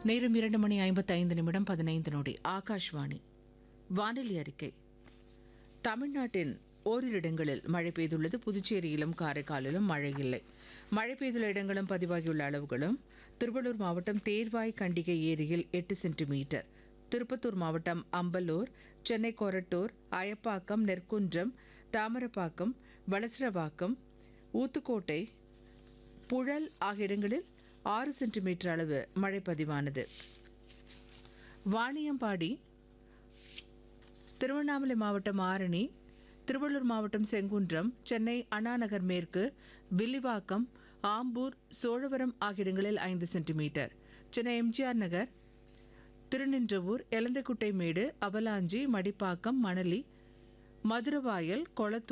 நேரம் இரண்டு மணி ஐம்பத்தைந்து நிமிடம் பதினைந்து நொடி ஆகாஷ்வாணி வானிலை அறிக்கை தமிழ்நாட்டின் ஓரிரு இடங்களில் மழை பெய்துள்ளது புதுச்சேரியிலும் காரைக்காலிலும் மழை இல்லை மழை பெய்துள்ள இடங்களும் பதிவாகியுள்ள அளவுகளும் திருவள்ளூர் மாவட்டம் தேர்வாய் கண்டிகை ஏரியில் எட்டு சென்டிமீட்டர் திருப்பத்தூர் மாவட்டம் அம்பலூர் சென்னை கொரட்டூர் அயப்பாக்கம் நெற்குன்றம் தாமரப்பாக்கம் வளசரவாக்கம் ஊத்துக்கோட்டை புழல் ஆகிய இடங்களில் ஆறு சென்டிமீட்டர் அளவு மழை பதிவானது வாணியம்பாடி திருவண்ணாமலை மாவட்டம் ஆரணி திருவள்ளூர் மாவட்டம் செங்குன்றம் சென்னை அண்ணாநகர் மேற்கு வில்லிவாக்கம் ஆம்பூர் சோழவரம் ஆகிய இடங்களில் ஐந்து சென்டிமீட்டர் சென்னை எம்ஜிஆர் நகர் திருநின்றவூர் எலந்தக்குட்டை மேடு அவலாஞ்சி மடிப்பாக்கம் மணலி மதுரவாயல் கொளத்தூர்